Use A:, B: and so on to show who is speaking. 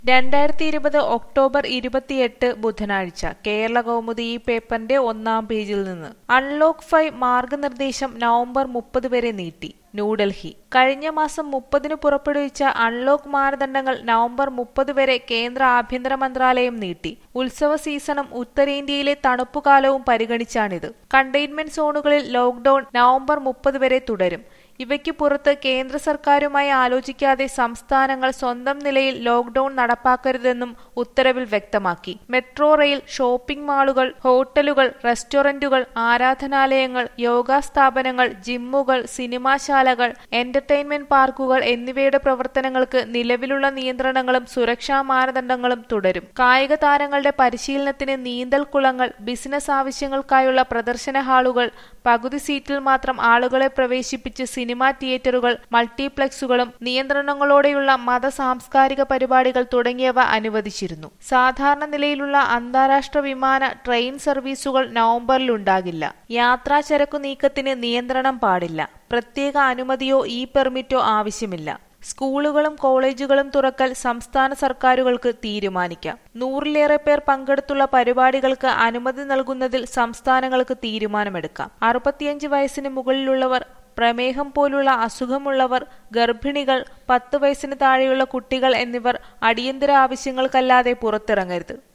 A: രണ്ടായിരത്തി ഇരുപത് ഒക്ടോബർ ഇരുപത്തിയെട്ട് ബുധനാഴ്ച കേരള കൗമുദി ഈ പേപ്പറിന്റെ ഒന്നാം പേജിൽ നിന്ന് അൺലോക്ക് ഫൈവ് മാർഗനിർദ്ദേശം നവംബർ മുപ്പത് വരെ നീട്ടി ന്യൂഡൽഹി കഴിഞ്ഞ മാസം മുപ്പതിന് പുറപ്പെടുവിച്ച അൺലോക്ക് മാനദണ്ഡങ്ങൾ നവംബർ മുപ്പത് വരെ കേന്ദ്ര ആഭ്യന്തര മന്ത്രാലയം നീട്ടി ഉത്സവ സീസണും ഉത്തരേന്ത്യയിലെ തണുപ്പുകാലവും പരിഗണിച്ചാണിത് കണ്ടെയ്ൻമെന്റ് സോണുകളിൽ ലോക്ഡൌൺ നവംബർ മുപ്പത് വരെ തുടരും ഇവയ്ക്ക് പുറത്ത് കേന്ദ്ര സർക്കാരുമായി ആലോചിക്കാതെ സംസ്ഥാനങ്ങൾ സ്വന്തം നിലയിൽ ലോക്ഡൌൺ നടപ്പാക്കരുതെന്നും ഉത്തരവിൽ വ്യക്തമാക്കി മെട്രോ റെയിൽ ഷോപ്പിംഗ് മാളുകൾ ഹോട്ടലുകൾ റെസ്റ്റോറന്റുകൾ ആരാധനാലയങ്ങൾ യോഗാ സ്ഥാപനങ്ങൾ ജിമ്മുകൾ സിനിമാശാലകൾ എന്റർടൈൻമെന്റ് പാർക്കുകൾ എന്നിവയുടെ പ്രവർത്തനങ്ങൾക്ക് നിലവിലുള്ള നിയന്ത്രണങ്ങളും സുരക്ഷാ മാനദണ്ഡങ്ങളും തുടരും കായിക താരങ്ങളുടെ പരിശീലനത്തിന് നീന്തൽ കുളങ്ങൾ ബിസിനസ് ആവശ്യങ്ങൾക്കായുള്ള പ്രദർശന ഹാളുകൾ പകുതി സീറ്റിൽ മാത്രം ആളുകളെ പ്രവേശിപ്പിച്ച് സിനിമാ തിയേറ്ററുകൾ മൾട്ടിപ്ലക്സുകളും നിയന്ത്രണങ്ങളോടെയുള്ള മത സാംസ്കാരിക പരിപാടികൾ തുടങ്ങിയവ അനുവദിച്ചിരുന്നു സാധാരണ നിലയിലുള്ള അന്താരാഷ്ട്ര വിമാന ട്രെയിൻ സർവീസുകൾ നവംബറിലുണ്ടാകില്ല യാത്രാ ചരക്കു നീക്കത്തിന് നിയന്ത്രണം പാടില്ല പ്രത്യേക അനുമതിയോ ഇ പെർമിറ്റോ ആവശ്യമില്ല സ്കൂളുകളും കോളേജുകളും തുറക്കൽ സംസ്ഥാന സർക്കാരുകൾക്ക് തീരുമാനിക്കാം നൂറിലേറെ പേർ പങ്കെടുത്തുള്ള പരിപാടികൾക്ക് അനുമതി നൽകുന്നതിൽ സംസ്ഥാനങ്ങൾക്ക് തീരുമാനമെടുക്കാം അറുപത്തിയഞ്ച് വയസ്സിന് മുകളിലുള്ളവർ പ്രമേഹം പോലുള്ള അസുഖമുള്ളവർ ഗർഭിണികൾ പത്ത് വയസ്സിന് താഴെയുള്ള കുട്ടികൾ എന്നിവർ അടിയന്തര ആവശ്യങ്ങൾക്കല്ലാതെ പുറത്തിറങ്ങരുത്